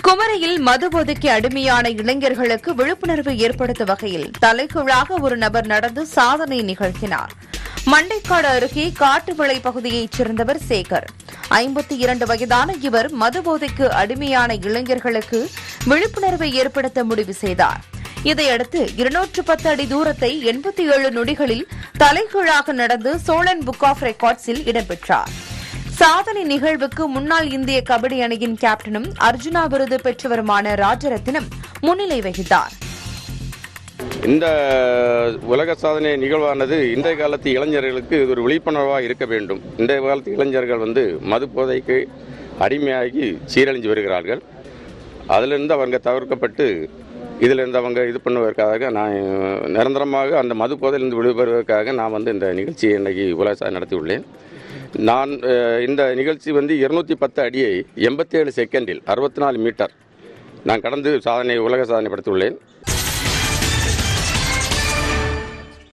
குமரியில் மதுபோதைக்கு அடிமையான இளைஞர்களுக்கு விழிப்புணர்வு ஏற்படுத்தும் வகையில் தலைகீழாக ஒரு நபர் நடந்து சாதனை நிகழ்த்தினார் மண்டைக்காடு அருகே காட்டுவிளை பகுதியைச் சேர்ந்தவர் சேகர் ஐம்பத்தி இரண்டு வயதான இவர் மதுபோதைக்கு அடிமையான இளைஞர்களுக்கு விழிப்புணர்வை ஏற்படுத்த முடிவு செய்தார் இதையடுத்து இருநூற்று பத்து அடி தூரத்தை எண்பத்தி ஏழு நொடிகளில் தலைகீழாக நடந்து சோழன் புக் ஆஃப் ரெக்கார்ட்ஸில் இடம்பெற்றார் சாதனை நிகழ்வுக்கு முன்னாள் இந்திய கபடி அணியின் கேப்டனும் அர்ஜுனா விருது பெற்றவருமான ராஜரத்தினம் முன்னிலை வகித்தார் இந்த உலக சாதனை நிகழ்வானது இன்றைய காலத்து இளைஞர்களுக்கு இது ஒரு விழிப்புணர்வாக இருக்க வேண்டும் இன்றைய காலத்து இளைஞர்கள் வந்து மது போதைக்கு அடிமையாகி சீரழிஞ்சு வருகிறார்கள் அதிலிருந்து அவங்க தவிர்க்கப்பட்டு இதிலிருந்து அவங்க இது பண்ணுவதற்காக நான் நிரந்தரமாக அந்த மது போதையிலிருந்து விடுபடுவதற்காக நான் வந்து இந்த நிகழ்ச்சியை இன்னைக்கு உலக சாதனை நடத்தியுள்ளேன் நான் அஹ், இந்த நிகழ்ச்சி வந்து இருநூத்தி பத்து அடியை எண்பத்தேழு செகண்டில் அறுபத்தி நாலு மீட்டர் நான் கடந்து சாதனை உலக சாதனை படுத்தியுள்ளேன்